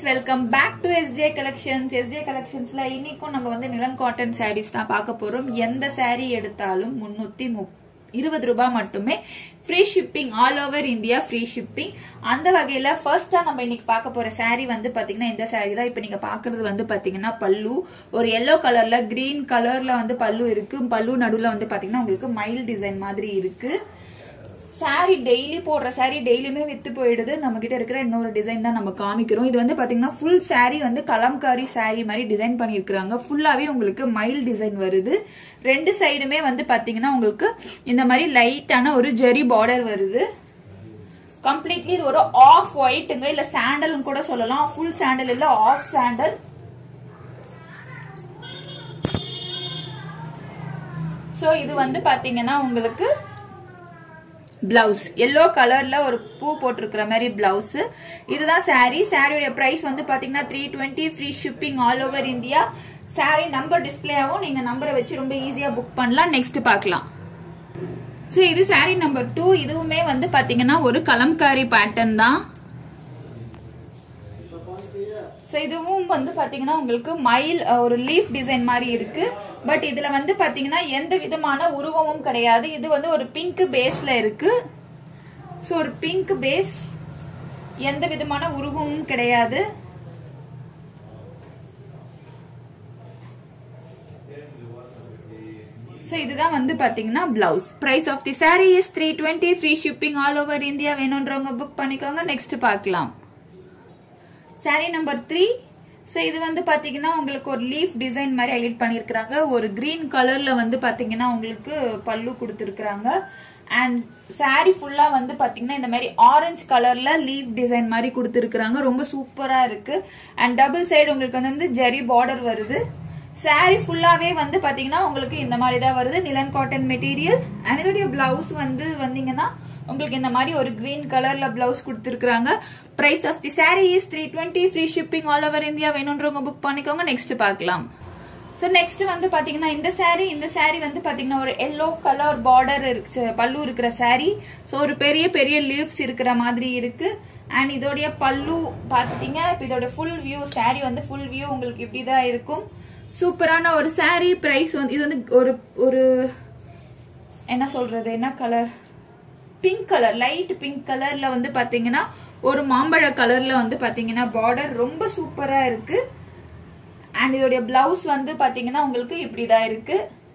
friends welcome back to SJ collections எஸ்ஜே கலெக்ஷன்ஸ்ல இன்னைக்கும் நம்ம வந்து நிலன் காட்டன் சாரீஸ் தான் பார்க்க போறோம் எந்த saree எடுத்தாலும் முன்னூத்தி முப் இருபது ரூபாய் மட்டுமே free shipping all over India free shipping அந்த வகையில ஃபர்ஸ்டா நம்ம இன்னைக்கு பார்க்க போற saree வந்து பாத்தீங்கன்னா இந்த saree தான் இப்ப நீங்க பாக்குறது வந்து பாத்தீங்கன்னா பல்லு ஒரு எல்லோ கலர்ல கிரீன் கலர்ல வந்து பல்லு இருக்கு பல்லு நடுவுல வந்து பாத்தீங்கன்னா உங்களுக்கு மயில் டிசைன் மாதிரி இருக்கு சாரி டெய்லி போடுற சாரி டெய்லியுமே வித்து போயிடுது நம்ம கிட்ட இருக்கிற இன்னொரு டிசைன் தான் நம்ம காமிக்கிறோம் இது வந்து பாத்தீங்கன்னா ஃபுல் சாரி வந்து கலம்காரி சாரி மாதிரி டிசைன் பண்ணிருக்காங்க ஃபுல்லாவே உங்களுக்கு மயில் டிசைன் வருது ரெண்டு சைடுமே வந்து பாத்தீங்கன்னா உங்களுக்கு இந்த மாதிரி லைட்டான ஒரு ஜெரி பார்டர் வருது கம்ப்ளீட்லி இது ஒரு ஆஃப் ஒயிட்டுங்க இல்ல சாண்டல்னு கூட சொல்லலாம் ஃபுல் சாண்டல் இல்ல ஆஃப் சாண்டல் சோ இது வந்து பாத்தீங்கன்னா உங்களுக்கு பிளவுஸ் எல்லோ கலர்ல ஒரு பூ போட்டிருக்கிற மாதிரி பிளவுஸ் இதுதான் சாரி சாரியோட பிரைஸ் வந்து பாத்தீங்கன்னா three twenty free shipping all over India sari number display ஆகும் நீங்க நம்பரை வச்சு ரொம்ப ஈஸியா புக் பண்ணலாம் நெக்ஸ்ட் பார்க்கலாம் சோ இது சாரி நம்பர் டூ இதுவுமே வந்து பாத்தீங்கன்னா ஒரு கலம்காரி பேட்டர்ன் தான் ஸோ இதுவும் வந்து பாத்தீங்கன்னா உங்களுக்கு மயில் அஹ், ஒரு லீஃப் டிசைன் மாதிரி இருக்கு பட் இதுல வந்து பாத்தீங்கன்னா எந்த விதமான உருவமும் கிடையாது இது வந்து ஒரு பிங்க் பேஸ்ல இருக்கு ஸோ ஒரு பிங்க் பேஸ் எந்த விதமான உருவமும் கிடையாது ஸோ இதுதான் வந்து பாத்தீங்கன்னா blouse price of the sari is three twenty free shipping all over India வேணுன்றவங்க புக் பண்ணிக்கோங்க நெக்ஸ்ட் பார்க்கலாம் சாரி நம்பர் த்ரீ ஸோ இது வந்து பாத்தீங்கன்னா உங்களுக்கு ஒரு லீஃப் டிசைன் மாதிரி ஹைலைட் பண்ணியிருக்கிறாங்க ஒரு கிரீன் கலர்ல வந்து பாத்தீங்கன்னா உங்களுக்கு பல்லு கொடுத்துருக்காங்க அண்ட் சாரி ஃபுல்லா வந்து பாத்தீங்கன்னா இந்த மாதிரி ஆரஞ்சு கலர்ல லீஃப் டிசைன் மாதிரி கொடுத்துருக்காங்க ரொம்ப சூப்பரா இருக்கு அண்ட் டபுள் சைடு உங்களுக்கு வந்து ஜெரி பார்டர் வருது சாரி ஃபுல்லாவே வந்து பாத்தீங்கன்னா உங்களுக்கு இந்த மாதிரி தான் வருது நிலன் காட்டன் மெட்டீரியல் அண்ட் இதோடைய பிளவுஸ் வந்து வந்தீங்கன்னா உங்களுக்கு இந்த மாதிரி ஒரு கிரீன் கலர்ல பிளவுஸ் கொடுத்துருக்காங்க price of the sari is three twenty free shipping all over India வேணுன்றவங்க புக் பண்ணிக்கோங்க நெக்ஸ்ட் பார்க்கலாம் ஸோ நெக்ஸ்ட் வந்து பாத்தீங்கன்னா இந்த saree இந்த saree வந்து பாத்தீங்கன்னா ஒரு எல்லோ கலர் பார்டர் இருக்கு பல்லு இருக்கிற saree ஸோ ஒரு பெரிய பெரிய லீவ்ஸ் இருக்கிற மாதிரி இருக்கு அண்ட் இதோடைய பல்லு பாத்தீங்க இப்போ இதோட ஃபுல் வியூ saree வந்து ஃபுல் வியூ உங்களுக்கு இப்படிதான் இருக்கும் சூப்பரான ஒரு saree பிரைஸ் வந்து இது வந்து ஒரு ஒரு என்ன சொல்றது என்ன colour pink colour light pink கலர்ல வந்து பாத்தீங்கன்னா ஒரு மாம்பழ கலர்ல வந்து பாத்தீங்கன்னா பார்டர் ரொம்ப சூப்பரா இருக்கு அண்ட் இதோடைய பிளவுஸ் வந்து பாத்தீங்கன்னா உங்களுக்கு இப்படிதான் இருக்கு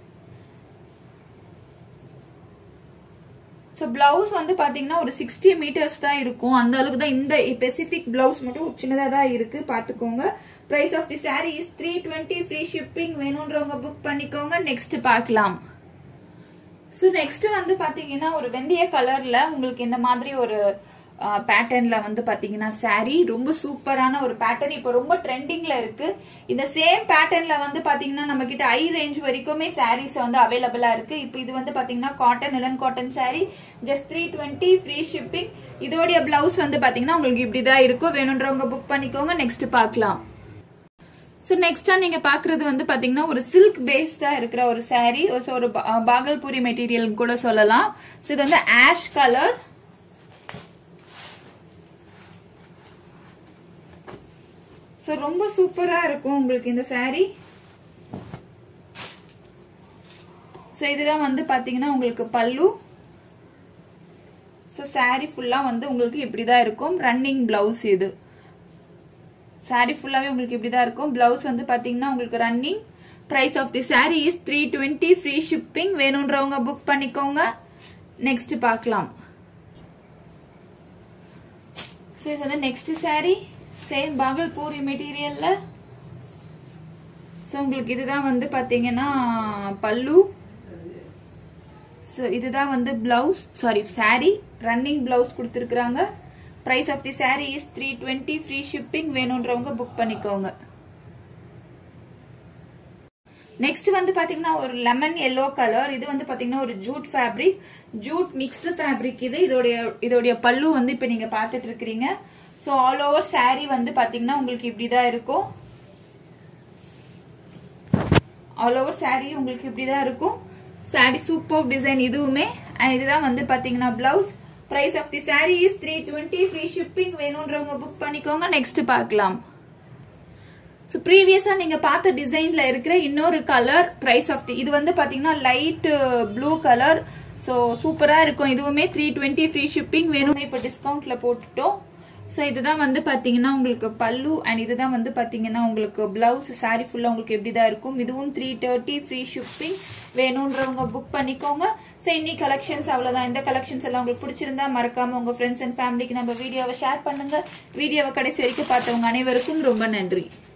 ஸோ பிளவுஸ் வந்து பாத்தீங்கன்னா ஒரு சிக்ஸ்டி மீட்டர்ஸ் தான் இருக்கும் அந்த அளவுக்கு தான் இந்த ஸ்பெசிபிக் பிளவுஸ் மட்டும் சின்னதா தான் இருக்கு பாத்துக்கோங்க price of the sari is three twenty free shipping வேணுன்றவங்க புக் பண்ணிக்கோங்க நெக்ஸ்ட் பார்க்கலாம் ஸோ நெக்ஸ்ட் வந்து பாத்தீங்கன்னா ஒரு வெந்தய கலர்ல உங்களுக்கு இந்த மாதிரி ஒரு பேட்டர்ன்ல வந்து பாத்தீங்கன்னா saree ரொம்ப சூப்பரான ஒரு பேட்டர்ன் இப்போ ரொம்ப ட்ரெண்டிங்ல இருக்கு இந்த சேம் பேட்டர்ன்ல வந்து பாத்தீங்கன்னா நம்ம கிட்ட ஐ ரேஞ்ச் வரைக்குமே சாரீஸ் வந்து அவைலபிளா இருக்கு இப்போ இது வந்து பாத்தீங்கன்னா காட்டன் இளன் cotton saree just three twenty free shipping இதோடைய பிளவுஸ் வந்து பாத்தீங்கன்னா உங்களுக்கு இப்படிதான் இருக்கும் வேணுன்றவங்க புக் பண்ணிக்கோங்க நெக்ஸ்ட் பார்க்கலாம் ஸோ நெக்ஸ்டா நீங்க பாக்குறது வந்து பாத்தீங்கன்னா ஒரு சில்க் பேஸ்டா இருக்கிற ஒரு saree so ஒரு பா- பாகல்பூரி மெட்டீரியல் கூட சொல்லலாம் ஸோ இது வந்து ஆஷ் கலர் ஸோ ரொம்ப சூப்பரா இருக்கும் உங்களுக்கு இந்த saree ஸோ இதுதான் வந்து பாத்தீங்கன்னா உங்களுக்கு பல்லு ஸோ saree ஃபுல்லா வந்து உங்களுக்கு இப்படிதான் இருக்கும் ரன்னிங் பிளவுஸ் இது saree ஃபுல்லாவே உங்களுக்கு இப்படிதான் இருக்கும் பிளவுஸ் வந்து பாத்தீங்கன்னா உங்களுக்கு running price of the saree is three twenty free shipping வேணுன்றவங்க புக் பண்ணிக்கோங்க நெக்ஸ்ட் பார்க்கலாம் ஸோ இது வந்து நெக்ஸ்ட் saree சேம் பாகல்பூரி மெட்டீரியல்ல ஸோ உங்களுக்கு இதுதான் வந்து பாத்தீங்கன்னா பல்லு ஸோ இதுதான் வந்து blouse sari saree running blouse கொடுத்துருக்குறாங்க price of the saree is three twenty free shipping வேணுன்றவங்க புக் பண்ணிக்கோங்க நெக்ஸ்ட் வந்து பாத்தீங்கன்னா ஒரு லெமன் எல்லோ கலர் இது வந்து பாத்தீங்கன்னா ஒரு jute fabric jute mixed fabric இது இதோடைய இதோடைய பல்லு வந்து இப்ப நீங்க பாத்துட்டு இருக்கிறீங்க சோ ஆல் ஓவர் saree வந்து பாத்தீங்கன்னா உங்களுக்கு இப்படிதான் இருக்கும் ஆல் ஓவர் saree உங்களுக்கு இப்படிதான் இருக்கும் saree சூப்பர் டிசைன் இதுவுமே அண்ட் இதுதான் வந்து பாத்தீங்கன்னா blouse price of the saree is three twenty free shipping வேணுன்றவங்க புக் பண்ணிக்கோங்க நெக்ஸ்ட் பார்க்கலாம் ஸோ ப்ரீவியஸா நீங்க பார்த்த டிசைன்ல இருக்கிற இன்னொரு கலர் பிரைஸ் ஆஃப் தி இது வந்து பாத்தீங்கன்னா லைட் ப்ளூ கலர் ஸோ சூப்பரா இருக்கும் இதுவுமே த்ரீ டுவெண்ட்டி ஃப்ரீ ஷிப்பிங் வேணும் இப்போ டிஸ்கவுண்ட்ல போட்டுட்டோம் ஸோ இதுதான் வந்து பாத்தீங்கன்னா உங்களுக்கு பல்லு அண்ட் இதுதான் வந்து பாத்தீங்கன்னா உங்களுக்கு பிளவுஸ் சாரி ஃபுல்லா உங்களுக்கு எப்படிதான் இருக்கும் இதுவும் த்ரீ தேர்ட்டி ஃப்ரீ ஷிப்பிங் வேணுன்றவங்க புக் பண்ணிக்கோங்க ஸோ இன்னைக்கு கலெக்ஷன்ஸ் அவ்வளவுதான் இந்த கலெக்ஷன்ஸ் எல்லாம் உங்களுக்கு பிடிச்சிருந்தா மறக்காம உங்க ஃப்ரெண்ட்ஸ் அண்ட் ஃபேமிலிக்கு நம்ம வீடியோவை ஷேர் பண்ணுங்க வீடியோவை கடைசி வரைக்கும் பார்த்தவங்க அனைவருக்கும் ரொம்ப நன்றி